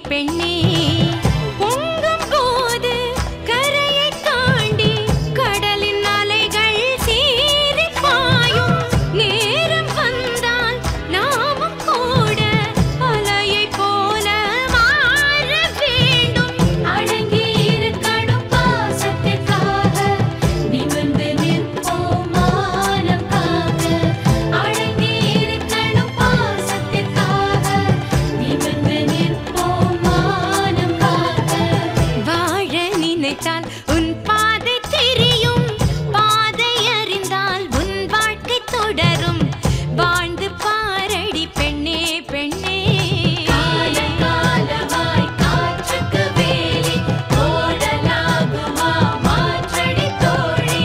பெண்ணே பொங்கும் போது கரையை தாண்டி கடலின் அலைகள் சீறி பாயும் நேரம் வந்தால் நாமும் கூட அலையை போல மாற வேண்டும் அடங்கி இருக்கணும் பாசத்திற்காக நிமிர்ந்து நிற்போம் மானம் காக்க அடங்கி இருக்கணும் பாசத்திற்காக நிமிர்ந்து நிற்போம் மானம் காக்க வாழ நினைத்தால் உன் பாதை தெரியும் பாதை அறிந்தால் உன் வாழ்க்கை தொடரும் வாழ்ந்து பாரடி பெண்ணே பெண்ணே காலகாலமாய் காற்றுக்கு வேலி ஓடலாகுமா மாற்றடி தோழி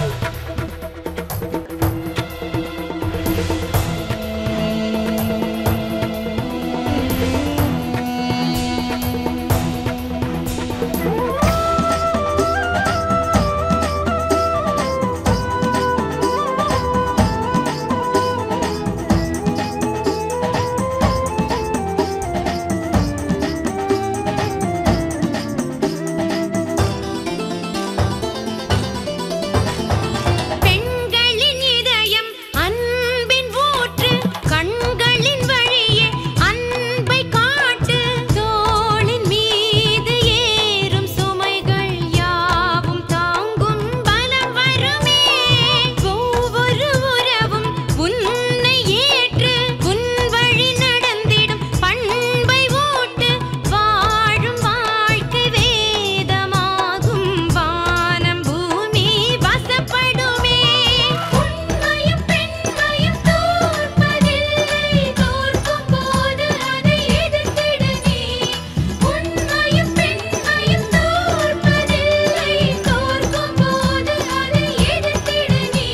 பெண்களின் இதயம் அன்பின் ஊற்று கண்களின் வழியே அன்பை காட்டு தோளின் மீது ஏறும் சுமைகள் யாவும் தாங்கும் பலம் வருமே ஒவ்வொரு உறவும் உன்னை ஏற்று உன் வழி நடந்திடும் பண்பை ஊட்டு வாழும் வாழ்க்கை வேதமாகும் வானம் பூமி வசப்படுமே உண்மையும் பெண்மையும் தோற்பதில்லை தோற்கும் போது அதை எதிர்த்திடு நீ உண்மையும் பெண்மையும் தோற்பதில்லை தோற்கும் போது அதை எதிர்த்திடு நீ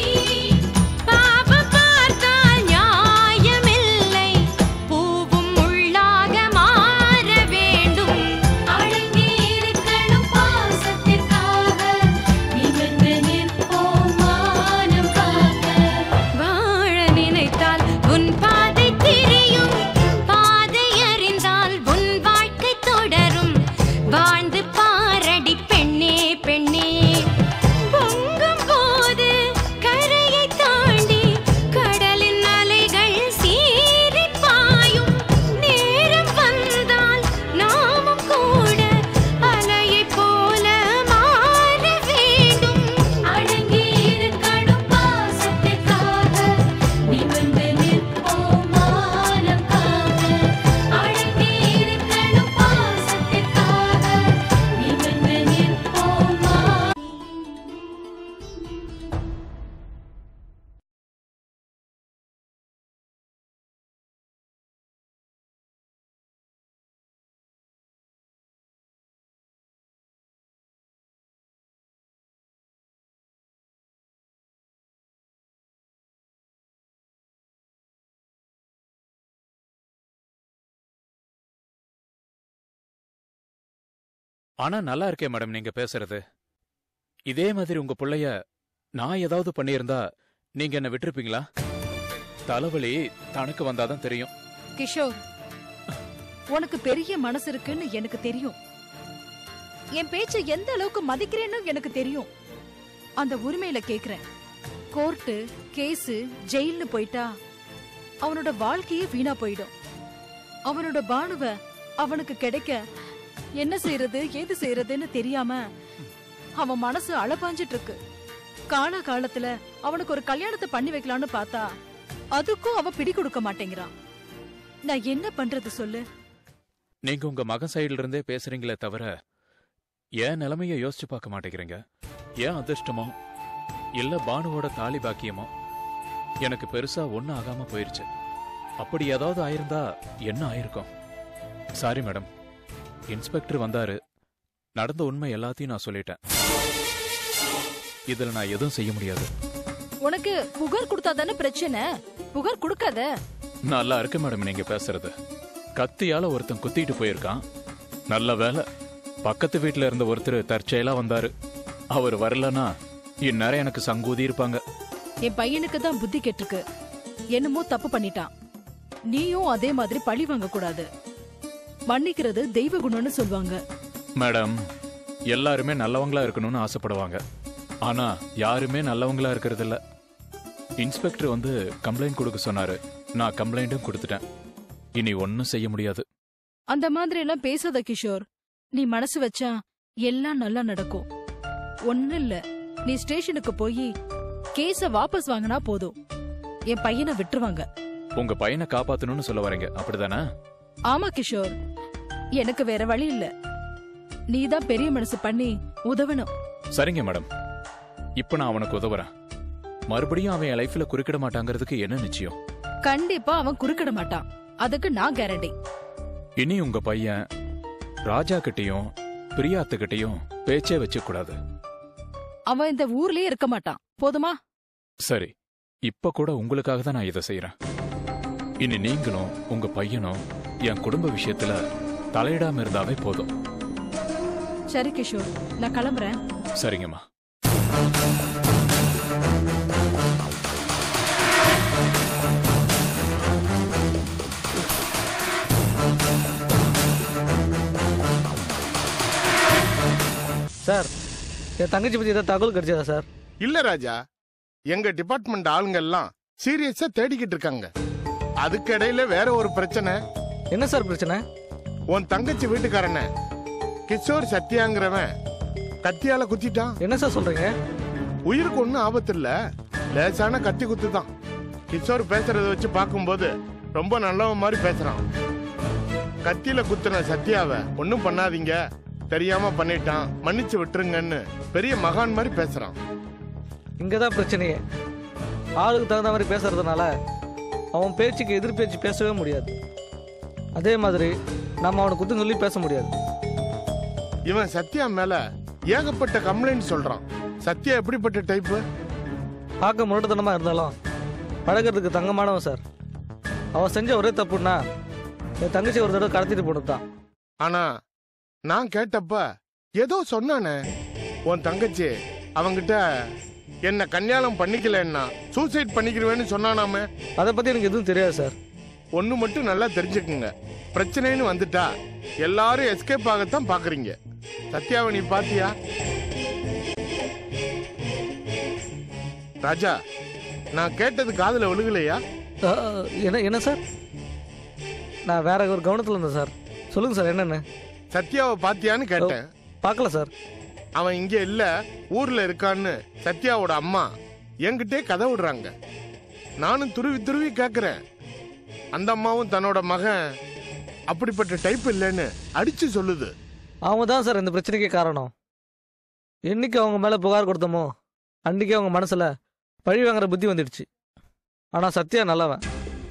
பாவம் பார்த்தால் நியாயமில்லை பூவும் முள்ளாக மாற வேண்டும் அடங்கி இருக்கணும் பாசத்திற்காக நிமிர்ந்து நிற்போம் மானம் காக்க வாழ நினைத்தால் உன் பாதை தெரியும் பாதை அறிந்தால் உன் வாழ்க்கை தொடரும் வாழ்ந்து பாரடி பெண்ணே பெண்ணே பொங்கும் போது கரையை தாண்டி கடலின் அலைகள் சீறி பாயும் நேரம் வந்தால் நாமும் கூட அலையை போல மாற வேண்டும் அடங்கி இருக்கணும் பாசத்திற்காக நிமிர்ந்து நிற்போம் மானம் காக்க அடங்கி இருக்கணும் பாசத்திற்காக நிமிர்ந்து நிற்போம் மா- ஆனா நல்லா இருக்கே மேடம் நீங்க பேசுறது இதே மாதிரி உங்க புள்ளைய நான் ஏதாவது பண்ணியிருந்தா நீங்க என்ன விட்டிருப்பீங்களா தலைவலி தனக்கு வந்தாதான் தெரியும் கிஷோர் உனக்கு பெரிய மனசு இருக்குன்னு எனக்கு தெரியும் என் பேச்ச எந்த அளவுக்கு மதிக்கிறேன்னு எனக்கு தெரியும் அந்த உரிமையில கேக்குறேன் கோர்ட்டு கேஸ் ஜெயில்னு போயிட்டா அவனோட வாழ்க்கையே வீணா போயிடும் அவனோட பானுவ அவனுக்கு கிடைக்க என்ன செய்யறது ஏது செய்யறதுன்னு தெரியாம அவன் மனசு அழப்பாஞ்சிட்டு இருக்கு கால காலத்துல அவனுக்கு ஒரு கல்யாணத்தை பண்ணி வைக்கலாம்னு பார்த்தா அதுக்கும் அவ பிடி கொடுக்க மாட்டேங்கிறான் நான் என்ன பண்றது சொல்லு நீங்க உங்க மகன் சைடுல இருந்தே பேசுறீங்களே தவிர ஏன் நிலைமைய யோசிச்சு பார்க்க மாட்டேங்கிறீங்க ஏன் அதிர்ஷ்டமோ இல்ல பானுவோட தாலி பாக்கியமோ எனக்கு பெருசா ஒன்னும் ஆகாம போயிருச்சு அப்படி ஏதாவது ஆயிருந்தா என்ன ஆயிருக்கும் சாரி மேடம் இன்ஸ்பெக்டர் வந்தாரு நடந்த உண்மை எல்லாத்தையும் நான் சொல்லிட்டேன் இதுல நான் எதுவும் செய்ய முடியாது உனக்கு புகார் கொடுத்தா தானே பிரச்சனை புகார் கொடுக்காத நல்லா இருக்கு மேடம் நீங்க பேசுறது கத்தியால ஒருத்தன் குத்திட்டு போயிருக்கான் நல்ல வேலை பக்கத்து வீட்ல இருந்த ஒருத்தர் தற்செயலா வந்தாரு அவர் வரலனா இந்நேரம் எனக்கு சங்கூதி இருப்பாங்க என் பையனுக்கு தான் புத்தி கெட்டுருக்கு என்னமோ தப்பு பண்ணிட்டான் நீயும் அதே மாதிரி பழி வாங்க கூடாது மன்னிக்கிறது தெய்வ குணம்னு சொல்லுவாங்க மேடம் எல்லாருமே நல்லவங்களா இருக்கணும்னு ஆசைப்படுவாங்க ஆனா யாருமே நல்லவங்களா இருக்கிறது இல்ல இன்ஸ்பெக்டர் வந்து கம்ப்ளைண்ட் கொடுக்க சொன்னாரு நான் கம்ப்ளைண்ட்டும் கொடுத்துட்டேன் இனி ஒன்னும் செய்ய முடியாது அந்த மாதிரி எல்லாம் பேசாத கிஷோர் நீ மனசு வச்சா எல்லாம் நல்லா நடக்கும் ஒண்ணு இல்ல நீ ஸ்டேஷனுக்கு போய் கேஸ வாபஸ் வாங்கினா போதும் என் பையனை விட்டுருவாங்க உங்க பையனை காப்பாத்தணும்னு சொல்ல வரீங்க அப்படிதானே ஆமா கிஷோர் எனக்கு வேற வழி இல்ல நீதான் பெரிய மனசு பண்ணி உதவணும் சரிங்க மேடம் இப்ப நான் அவனுக்கு உதவுறேன் மறுபடியும் அவன் என் லைஃப்ல குறுக்கிட மாட்டாங்கிறதுக்கு என்ன நிச்சயம் கண்டிப்பா அவன் குறுக்கிட மாட்டான் அதுக்கு நான் கேரண்டி இனி உங்க பையன் ராஜா கிட்டயும் பிரியாத்து கிட்டயும் பேச்சே வச்சுக்க கூடாது அவன் இந்த ஊர்லயே இருக்க மாட்டான் போதுமா சரி இப்ப கூட உங்களுக்காக தான் நான் இதை செய்யறேன் இனி நீங்களும் உங்க பையனும் என் குடும்ப விஷயத்துல தலையிடாம இருந்தாவே போதும் சரி கிஷோர் நான் கிளம்புறேன் சரிங்கம்மா சார் என் தங்கச்சி பத்தி ஏதாவது தகவல் கிடைச்சதா சார் இல்ல ராஜா எங்க டிபார்ட்மெண்ட் ஆளுங்க எல்லாம் சீரியஸா தேடிக்கிட்டு இருக்காங்க அதுக்கு இடையில வேற ஒரு பிரச்சனை என்ன சார் பிரச்சனை உன் தங்கச்சி வீட்டுக்காரன கிஷோர் சத்யாங்கிறவன் கத்தியால குத்திட்டான் என்ன சார் சொல்றீங்க உயிருக்கு ஒன்றும் ஆபத்து இல்ல லேசான கத்தி குத்து தான் கிஷோர் பேசுறத வச்சு பார்க்கும்போது ரொம்ப நல்லவன் மாதிரி பேசுறான் கத்தியில குத்துன சத்யாவை ஒன்றும் பண்ணாதீங்க தெரியாம பண்ணிட்டான் மன்னிச்சு விட்டுருங்கன்னு பெரிய மகான் மாதிரி பேசுறான் இங்க தான் பிரச்சனையே ஆளுக்கு தகுந்த மாதிரி பேசுறதுனால அவன் பேச்சுக்கு எதிர் பேச்சு பேசவே முடியாது அதே மாதிரி நம்ம அவனை குத்து சொல்லி பேச முடியாது இவன் சத்யா மேல ஏகப்பட்ட கம்ப்ளைண்ட் சொல்றான் சத்யா எப்படிப்பட்ட டைப்பு பார்க்க முரட்டுத்தனமா இருந்தாலும் பழகிறதுக்கு தங்கமானவன் சார் அவன் செஞ்ச ஒரே தப்புன்னா என் தங்கச்சி ஒரு தடவை கடத்திட்டு போனது தான் ஆனா நான் கேட்டப்ப ஏதோ சொன்னானே உன் தங்கச்சி அவங்கிட்ட என்ன கல்யாணம் பண்ணிக்கலன்னா சூசைட் பண்ணிக்கிறவேன்னு சொன்னானாமே அதை பத்தி எனக்கு எதுவும் தெரியாது சார் ஒண்ணு மட்டும் நல்லா தெரிஞ்சுக்குங்க பிரச்சனைன்னு வந்துட்டா எல்லாரும் எஸ்கேப் ஆகத்தான் பாக்குறீங்க சத்யாவை நீ பாத்தியா ராஜா நான் கேட்டது காதுல விழுகலையா அஹ், என்ன என்ன சார் நான் வேற ஒரு கவனத்தில் இருந்தேன் சார் சொல்லுங்க சார் என்னென்னு சத்யாவை பாத்தியான்னு கேட்டேன் பார்க்கல சார் அவன் இங்க இல்ல ஊர்ல இருக்கான்னு சத்யாவோட அம்மா என்கிட்டே கதை விடுறாங்க நானும் துருவி துருவி கேக்குறேன் அந்த அம்மாவும் தன்னோட மகன் அப்படிப்பட்ட டைப் இல்லைன்னு அடிச்சு சொல்லுது அவங்க தான் சார் இந்த பிரச்சனைக்கே காரணம் என்னைக்கு அவங்க மேலே புகார் கொடுத்தோமோ அன்றைக்கே அவங்க மனசில் பழி வாங்குற புத்தி வந்துடுச்சு ஆனால் சத்யா நல்லவன்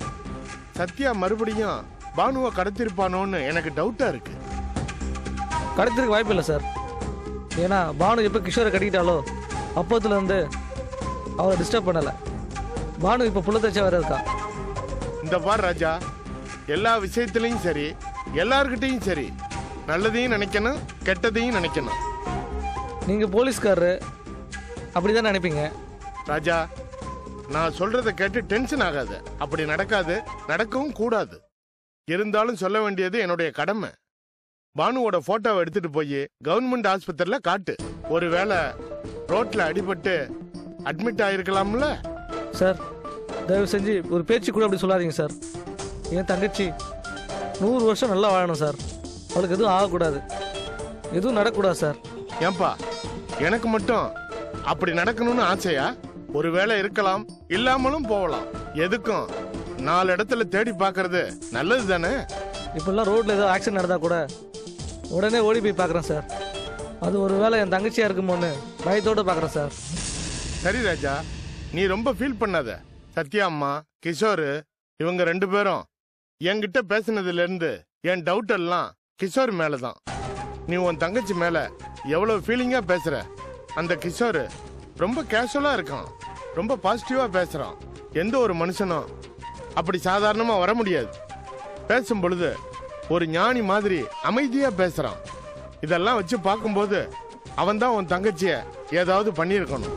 சத்யா மறுபடியும் பானுவை கடத்திருப்பானோன்னு எனக்கு டவுட்டா இருக்கு கடத்திற்கு வாய்ப்பு இல்லை சார் ஏன்னா பானு எப்போ கிஷோரை கட்டிக்கிட்டாலோ அப்போத்துலேருந்து அவரை டிஸ்டர்ப் பண்ணலை பானு இப்போ புள்ள தச்சா வேற இருக்கா இந்த பார் ராஜா எல்லா விஷயத்திலையும் சரி எல்லார்கிட்டயும் சரி நல்லதையும் நினைக்கணும் கெட்டதையும் நினைக்கணும் நீங்கள் போலீஸ்காரரு அப்படி தான் நினைப்பீங்க ராஜா நான் சொல்றத கேட்டு டென்ஷன் ஆகாத அப்படி நடக்காது நடக்கவும் கூடாது இருந்தாலும் சொல்ல வேண்டியது என்னுடைய கடமை பானுவோட போட்டோவை எடுத்துட்டு போய் கவர்மெண்ட் ஆஸ்பத்திரியில காட்டு ஒருவேளை ரோட்ல அடிபட்டு அட்மிட் ஆயிருக்கலாம்ல சார் தயவு செஞ்சு ஒரு பேச்சு கூட அப்படி சொல்லாதீங்க சார் என் தங்கச்சி நூறு வருஷம் நல்லா வாழணும் சார் அவளுக்கு எதுவும் ஆகக்கூடாது எதுவும் நடக்கக்கூடாது சார் ஏன்பா எனக்கு மட்டும் அப்படி நடக்கணும்னு ஆசையா ஒருவேளை இருக்கலாம் இல்லாமலும் போகலாம் எதுக்கும் நாலு இடத்துல தேடி பார்க்கறது நல்லது தானே இப்பெல்லாம் ரோட்டில் ஏதோ ஆக்சிடென்ட் நடந்தால் கூட உடனே ஓடி போய் பார்க்குறேன் சார் அது ஒரு வேளை என் தங்கச்சியாக இருக்குமோன்னு பயத்தோடு பார்க்குறேன் சார் சரி ராஜா நீ ரொம்ப ஃபீல் பண்ணாத சத்யா அம்மா கிஷோர் இவங்க ரெண்டு பேரும் என்கிட்ட பேசுனதுல இருந்து என் டவுட் எல்லாம் கிஷோர் மேலதான் நீ உன் தங்கச்சி மேல எவ்வளவு ஃபீலிங்கா பேசுற அந்த கிஷோர் ரொம்ப கேஷுவலா இருக்கான் ரொம்ப பாசிட்டிவா பேசுறான் எந்த ஒரு மனுஷனும் அப்படி சாதாரணமா வர முடியாது பேசும் பொழுது ஒரு ஞானி மாதிரி அமைதியா பேசுறான் இதெல்லாம் வச்சு பார்க்கும்போது அவன் தான் உன் தங்கச்சிய ஏதாவது பண்ணியிருக்கணும்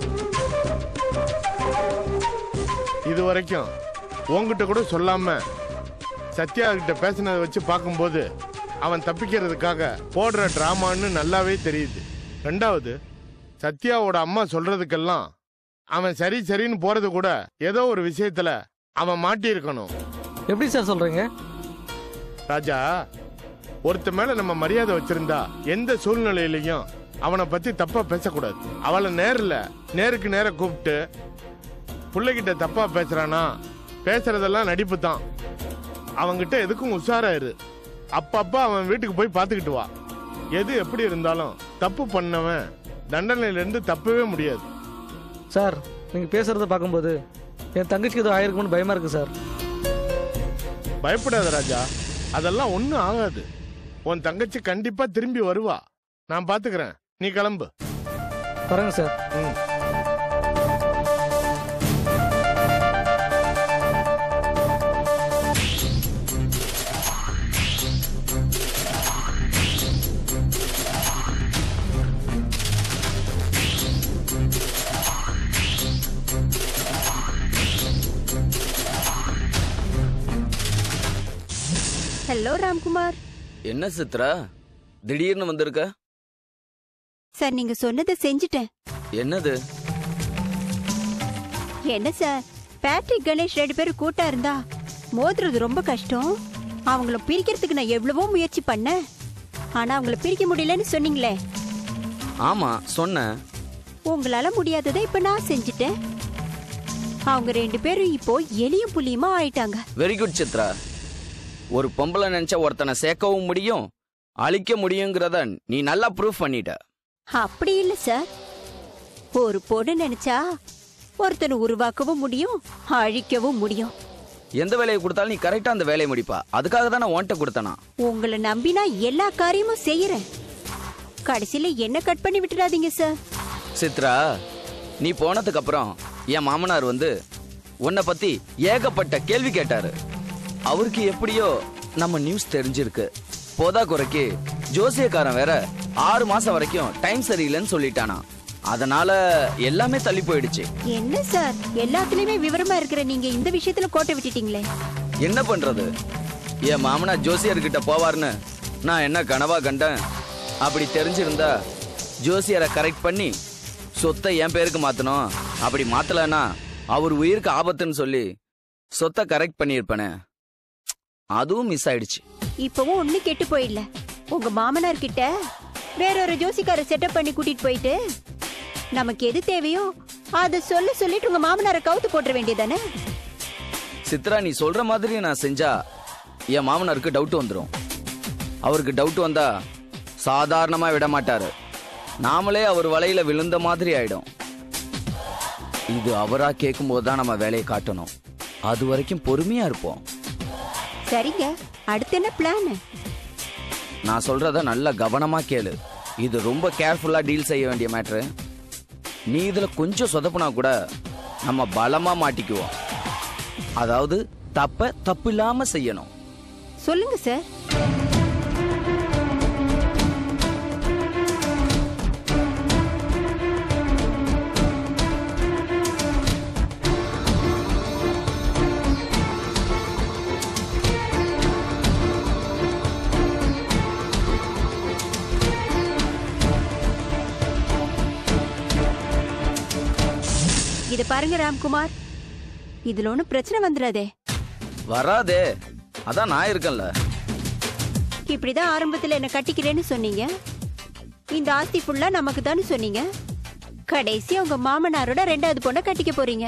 இது வரைக்கும் உன்கிட்ட கூட சொல்லாம சத்யா கிட்ட பேசினதை வச்சு பார்க்கும்போது அவன் தப்பிக்கிறதுக்காக போடுற டிராமான்னு நல்லாவே தெரியுது ரெண்டாவது சத்யாவோட அம்மா சொல்றதுக்கெல்லாம் அவன் சரி சரின்னு போறது கூட ஏதோ ஒரு விஷயத்துல அவன் மாட்டியிருக்கணும் எப்படி சார் சொல்கிறீங்க ராஜா ஒருத்த மேல நம்ம மரியாதை வச்சிருந்தா எந்த சூழ்நிலையிலையும் அவனை பத்தி தப்பா பேசக்கூடாது அவளை நேர்ல நேருக்கு நேர கூப்பிட்டு பிள்ளைகிட்ட தப்பா பேசுறானா பேசுறதெல்லாம் நடிப்பு தான் அவன்கிட்ட எதுக்கும் உஷாரா இரு அப்பப்ப அவன் வீட்டுக்கு போய் பார்த்துக்கிட்டு வா எது எப்படி இருந்தாலும் தப்பு பண்ணவன் தண்டனையில இருந்து தப்பவே முடியாது சார் நீங்கள் பேசுகிறத பார்க்கும்போது என் தங்கச்சிக்கு ஏதோ ஆயிருக்கும்னு பயமாக இருக்குது சார் பயப்படாத ராஜா அதெல்லாம் ஒண்ணும் ஆகாது உன் தங்கச்சி கண்டிப்பா திரும்பி வருவா நான் பாத்துக்கிறேன் நீ கிளம்பு வரேங்க சார் ம். ஹலோ ராம்குமார் என்ன சித்ரா திடீர்னு வந்திருக்க சார் நீங்க சொன்னதை செஞ்சுட்டேன் என்னது என்ன சார் பேட்ரிக் கணேஷ் ரெண்டு பேரும் கூட்டா இருந்தா மோதுறது ரொம்ப கஷ்டம் அவங்கள பிரிக்கிறதுக்கு நான் எவ்வளவோ முயற்சி பண்ணேன் ஆனா அவங்கள பிரிக்க முடியலன்னு சொன்னீங்களே ஆமா சொன்னேன் உங்களால முடியாததை இப்ப நான் செஞ்சுட்டேன் அவங்க ரெண்டு பேரும் இப்போ எலியும் புலியுமா ஆயிட்டாங்க வெரி குட் சித்ரா ஒரு பொம்பளை நினைச்ச ஒருத்தனை சேர்க்கவும் முடியும் அழிக்க முடியுங்கிறத நீ நல்லா ப்ரூஃப் பண்ணிட்ட அப்படி இல்ல சார் ஒரு பொண்ணு நினைச்சா ஒருத்தனை உருவாக்கவும் முடியும் அழிக்கவும் முடியும் எந்த வேலையை கொடுத்தாலும் நீ கரெக்டா அந்த வேலையை முடிப்பா அதுக்காக தான் நான் உன்கிட்ட கொடுத்தனா உங்களை நம்பி நான் எல்லா காரியமும் செய்யறேன் கடைசியில என்ன கட் பண்ணி விட்டுறாதீங்க சார் சித்ரா நீ போனதுக்கு அப்புறம் என் மாமனார் வந்து உன்னை பத்தி ஏகப்பட்ட கேள்வி கேட்டாரு அவருக்கு எப்படியோ நம்ம நியூஸ் தெரிஞ்சிருக்கு போதா குறைக்கு ஜோசியக்காரன் வேற ஆறு மாசம் வரைக்கும் டைம் சரியில்லைன்னு சொல்லிட்டானா அதனால எல்லாமே தள்ளி போயிடுச்சு என்ன சார் எல்லாத்துலயுமே விவரமா இருக்கிற நீங்க இந்த விஷயத்துல கோட்டை விட்டுட்டீங்களே என்ன பண்றது என் மாமனார் ஜோசியர்கிட்ட போவார்னு நான் என்ன கனவா கண்டேன் அப்படி தெரிஞ்சிருந்தா ஜோசியரை கரெக்ட் பண்ணி சொத்தை என் பேருக்கு மாத்தணும் அப்படி மாத்தலன்னா அவர் உயிருக்கு ஆபத்துன்னு சொல்லி சொத்தை கரெக்ட் பண்ணியிருப்பேனே அதுவும் மிஸ் ஆயிடுச்சு இப்பவும் ஒண்ணு கெட்டு போயிடல உங்க மாமனார் கிட்ட வேறொரு ஜோசிக்கார செட்டப் பண்ணி கூட்டிட்டு போயிட்டு நமக்கு எது தேவையோ அத சொல்ல சொல்லிட்டு உங்க மாமனாரை கவுத்து போட்டுற வேண்டியதானே சித்ரா நீ சொல்ற மாதிரி நான் செஞ்சா என் மாமனாருக்கு டவுட் வந்துடும் அவருக்கு டவுட் வந்தா சாதாரணமா விட மாட்டாரு நாமளே அவர் வலையில விழுந்த மாதிரி ஆயிடும் இது அவரா கேட்கும்போது தான் நம்ம வேலையை காட்டணும் அது வரைக்கும் பொறுமையா இருப்போம் சரிங்க அடுத்து என்ன பிளான் நான் சொல்றத நல்ல கவனமா கேளு இது ரொம்ப கேர்ஃபுல்லா டீல் செய்ய வேண்டிய மேட்ரு நீ இதுல கொஞ்சம் சொதப்புனா கூட நம்ம பலமா மாட்டிக்குவோம் அதாவது தப்ப தப்பு இல்லாம செய்யணும் சொல்லுங்க சார் இத பாருங்க ராம்குமார் இதுல ஒண்ணும் பிரச்சனை வந்துடாதே வராதே அதான் நான் இருக்கேன்ல இப்படிதான் ஆரம்பத்துல என்ன கட்டிக்கிறேன்னு சொன்னீங்க இந்த ஆஸ்தி ஃபுல்லா நமக்கு தானே சொன்னீங்க கடைசி உங்க மாமனாரோட ரெண்டாவது பொண்ணை கட்டிக்க போறீங்க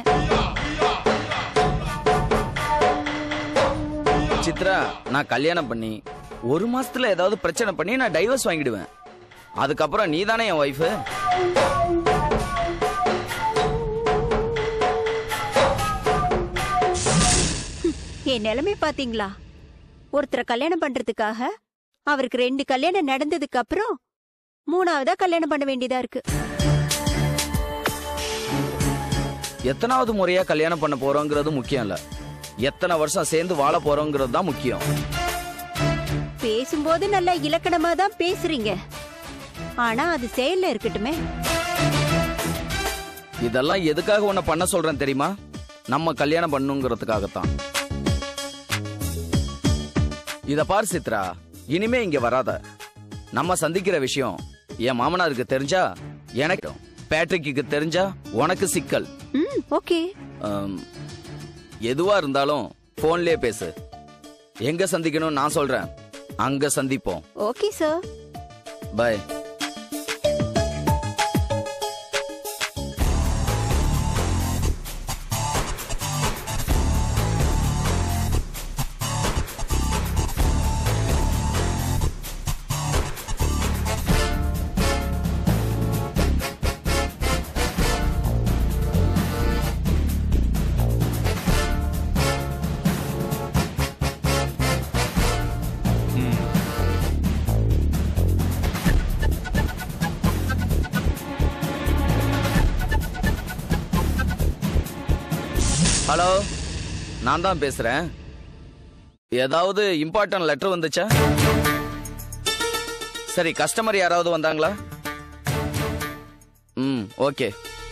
சித்ரா நான் கல்யாணம் பண்ணி ஒரு மாசத்துல ஏதாவது பிரச்சனை பண்ணி நான் டைவர்ஸ் வாங்கிடுவேன் அதுக்கப்புறம் நீ தானே என் ஒய்ஃபு என் நிலைமை பாத்தீங்களா ஒருத்தரை கல்யாணம் பண்றதுக்காக அவருக்கு ரெண்டு கல்யாணம் நடந்ததுக்கு அப்புறம் மூணாவதா கல்யாணம் பண்ண வேண்டியதா இருக்கு எத்தனாவது முறையா கல்யாணம் பண்ண போறோங்கிறது முக்கியம் இல்ல எத்தனை வருஷம் சேர்ந்து வாழ போறோங்கிறது தான் முக்கியம் பேசும்போது நல்லா இலக்கணமா தான் பேசுறீங்க ஆனா அது செயல்ல இருக்கட்டுமே இதெல்லாம் எதுக்காக உன்னை பண்ண சொல்றேன் தெரியுமா நம்ம கல்யாணம் பண்ணுங்கிறதுக்காகத்தான் இத பார் சித்ரா இனிமே இங்க வராத நம்ம சந்திக்கிற விஷயம் என் மாமனாருக்கு தெரிஞ்சா எனக்கு பேட்ரிக்கு தெரிஞ்சா உனக்கு சிக்கல் ம் ஓகே ஆம், எதுவா இருந்தாலும் போன்லயே பேசு எங்க சந்திக்கணும் நான் சொல்றேன் அங்க சந்திப்போம் ஓகே சார் பை ஹலோ நான் தான் பேசுறேன் ஏதாவது இம்பார்ட்டன்ட் லெட்டர் வந்துச்சா சரி கஸ்டமர் யாராவது வந்தாங்களா ம் ஓகே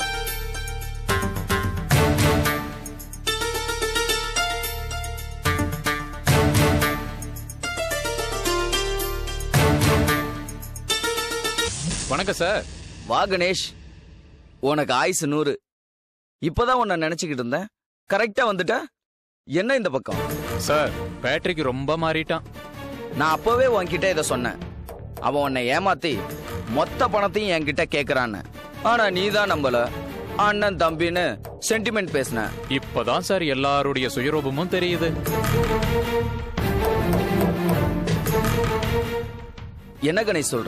வணக்கம் சார் வா கணேஷ் உனக்கு ஆயுசு நூறு இப்பதான் உன்னை நினைச்சுக்கிட்டு இருந்தேன் கரெக்டா வந்துட்ட என்ன இந்த பக்கம் சார் பேட்ரிக் ரொம்ப மாறிட்டான் நான் அப்பவே உன்கிட்ட இதை சொன்னேன் அவன் உன்னை ஏமாத்தி மொத்த பணத்தையும் என்கிட்ட கேக்குறான்னு ஆனா நீ தான் நம்பல அண்ணன் தம்பின்னு சென்டிமெண்ட் பேசின இப்பதான் சார் எல்லாருடைய சுயரூபமும் தெரியுது என்ன கணேஷ் சொல்ற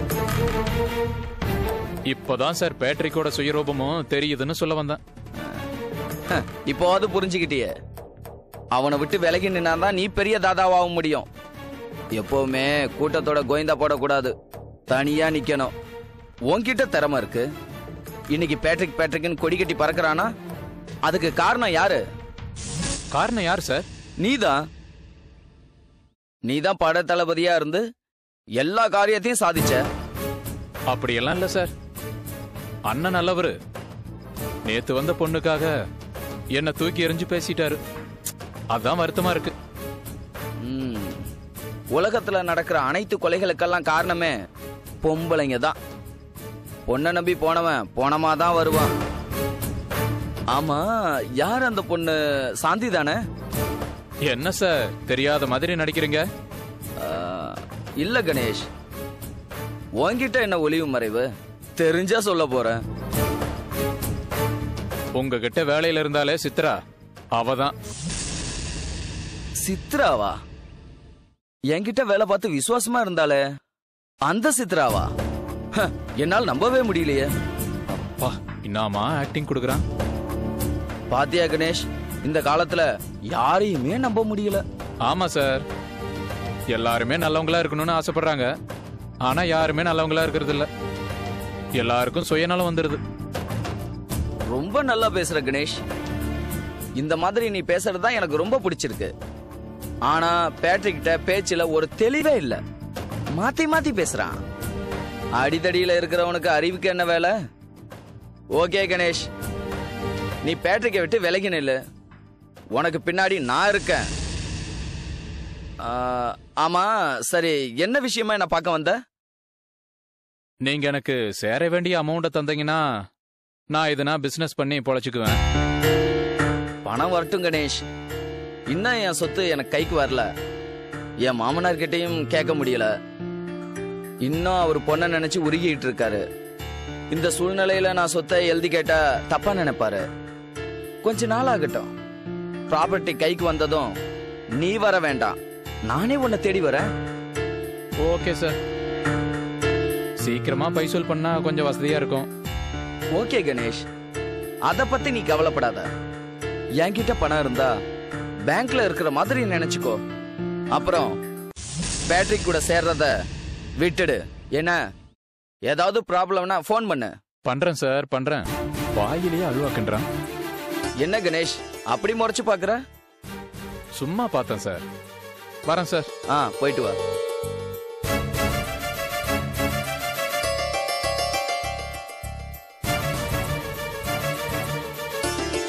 இப்பதான் சார் பேட்ரிக்கோட சுயரூபமும் தெரியுதுன்னு சொல்ல வந்தேன் ஹ, இப்போவாது புரிஞ்சுக்கிட்டியே அவனை விட்டு விலகி நின்னாதான் நீ பெரிய தாதாவாக முடியும் எப்பவுமே கூட்டத்தோட கோயந்தா போடக்கூடாது தனியா நிக்கணும் உன்கிட்ட திறமை இருக்கு இன்னைக்கு பேட்ரிக் பேட்ரிக்னு கொடி கட்டி பறக்கறானா அதுக்கு காரணம் யாரு காரணம் யார் சார் நீதான் நீதான் பட தளபதியா இருந்து எல்லா காரியத்தையும் சாதிச்ச அப்படியெல்லாம் இல்ல சார் அண்ணன் நல்லவரு நேத்து வந்த பொண்ணுக்காக என்ன தூக்கி எறிஞ்சு பேசிட்டாரு அதான் வருத்தமா இருக்கு ம். உலகத்துல நடக்கிற அனைத்து கொலைகளுக்கெல்லாம் காரணமே பொம்பளைங்க தான் பொண்ணை நம்பி போனவன் போனமா தான் வருவான் ஆமா யார் அந்த பொண்ணு சாந்தி தானே என்ன சார் தெரியாத மாதிரி நடிக்கிறீங்க ஆ, இல்ல கணேஷ் உன்கிட்ட என்ன ஒளிவு மறைவு தெரிஞ்சா சொல்ல போறேன் உங்ககிட்ட வேலையில இருந்தாலே சித்ரா அவதான் சித்ராவா என்கிட்ட வேலை பார்த்து விசுவாசமா இருந்தாலே அந்த சித்ராவா ஹ, என்னால் நம்பவே முடியலையே பா இன்னாமா ஆக்டிங் கொடுக்குறான் பாத்தியா கணேஷ் இந்த காலத்துல யாரையுமே நம்ப முடியல ஆமா சார் எல்லாருமே நல்லவங்களா இருக்கணும்னு ஆசைப்படுறாங்க ஆனா யாருமே நல்லவங்களா இருக்கிறது இல்ல எல்லாருக்கும் சுயநலம் வந்துருது ரொம்ப நல்லா பேசுற கணேஷ் இந்த மாதிரி நீ பேசுறது தான் எனக்கு ரொம்ப பிடிச்சிருக்கு ஆனா பேட்ரிக் கிட்ட பேச்சுல ஒரு தெளிவே இல்ல மாத்தி மாத்தி பேசுறான் அடிதடியில இருக்கிறவனுக்கு அறிவுக்கு என்ன வேலை ஓகே கணேஷ் நீ பேட்ரிக்கை விட்டு விலகி நில்லு உனக்கு பின்னாடி நான் இருக்கேன் ஆ, ஆமா சரி என்ன விஷயமா என்ன பார்க்க வந்த நீங்க எனக்கு சேர வேண்டிய அமௌண்ட்டை தந்தீங்கன்னா நான் இதனா பிசினஸ் பண்ணி பொழைச்சுக்குவேன் பணம் வரட்டும் கணேஷ் இன்னும் என் சொத்து எனக்கு கைக்கு வரல என் மாமனார் கிட்டயும் கேட்க முடியல இன்னும் அவர் பொண்ணை நினைச்சு உருகிட்டு இருக்காரு இந்த சூழ்நிலையில நான் சொத்தை எழுதி கேட்டா தப்பா நினைப்பாரு கொஞ்ச நாள் ஆகட்டும் ப்ராப்பர்ட்டி கைக்கு வந்ததும் நீ வர வேண்டாம் நானே உன்னை தேடி வரேன் ஓகே சார் சீக்கிரமா பைசூல் பண்ணா கொஞ்சம் வசதியா இருக்கும் ஓகே கணேஷ் அத பத்தி நீ கவலைப்படாத என்கிட்ட பணம் இருந்தா பேங்க்ல இருக்கிற மாதிரி நினைச்சுக்கோ அப்புறம் பேட்டரி கூட சேர்றத விட்டுடு என்ன ஏதாவது ப்ராப்ளம்னா ஃபோன் பண்ணு பண்றேன் சார் பண்றேன் வாயிலேயே அழுவாக்குன்றான் என்ன கணேஷ் அப்படி முறைச்சு பாக்குற சும்மா பார்த்தேன் சார் வரேன் சார் ஆ போயிட்டு வா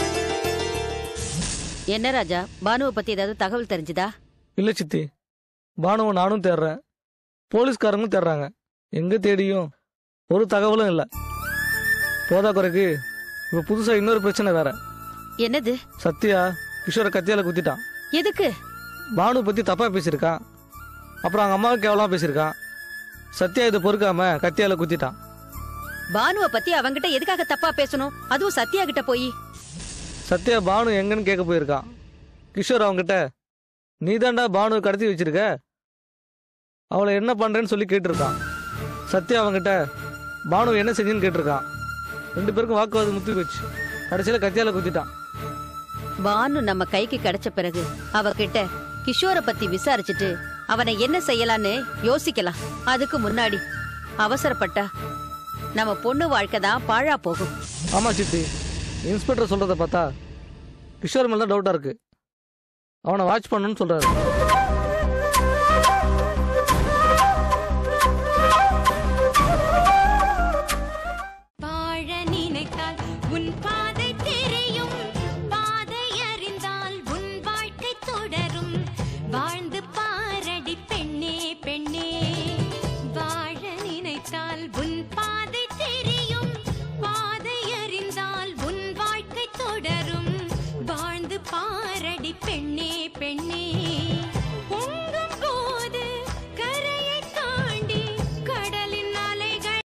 என்ன ராஜா பானுவை பத்தி ஏதாவது தகவல் தெரிஞ்சுதா இல்லை சித்தி பானுவை நானும் தேடுறேன் போலீஸ்காரங்களும் தேடுறாங்க எங்கே தேடியும் ஒரு தகவலும் இல்லை போதா குறைக்கு இப்போ புதுசாக இன்னொரு பிரச்சனை வேற என்னது சத்யா கிஷோரை கத்தியால குத்திட்டான் எதுக்கு பானு பற்றி தப்பாக பேசியிருக்கான் அப்புறம் அவங்க அம்மாவுக்கு கேவலமாக பேசியிருக்கான் சத்யா இதை பொறுக்காம கத்தியால குத்திட்டான் பானுவ பத்தி அவங்கிட்ட எதுக்காக தப்பா பேசணும் அதுவும் சத்யா கிட்ட போய் சத்யா பானு எங்கன்னு கேட்க போயிருக்கான் கிஷோர் அவங்ககிட்ட நீதாண்டா பானு கடத்தி வச்சிருக்க அவளை என்ன பண்றேன்னு சொல்லி கேட்டிருக்கான் சத்யா அவங்ககிட்ட பானு என்ன செஞ்சுன்னு கேட்டிருக்கான் ரெண்டு பேருக்கும் வாக்குவாதம் முத்தி போச்சு கடைசியில் கத்தியால குத்திட்டான் பானு நம்ம கைக்கு கிடைச்ச பிறகு அவகிட்ட கிஷோர பத்தி விசாரிச்சுட்டு அவனை என்ன செய்யலான்னு யோசிக்கலாம் அதுக்கு முன்னாடி அவசரப்பட்டா நம்ம பொண்ணு வாழ்க்கை தான் பாழா போகும் ஆமா சித்தி இன்ஸ்பெக்டர் சொல்றத பார்த்தா கிஷோர் மேல டவுட்டா இருக்கு அவனை வாட்ச் பண்ணணும்னு சொல்றாரு வாழ நினைத்தால் உன் பாதை தெரியும் பாதை அறிந்தால் உன் வாழ்க்கை தொடரும் வாழ்ந்து பாரடி பெண்ணே பெண்ணே வாழ நினைத்தால் உன் பாதை தெரியும் பாதை அறிந்தால் உன் வாழ்க்கை தொடரும் வாழ்ந்து பாரடி பெண்ணே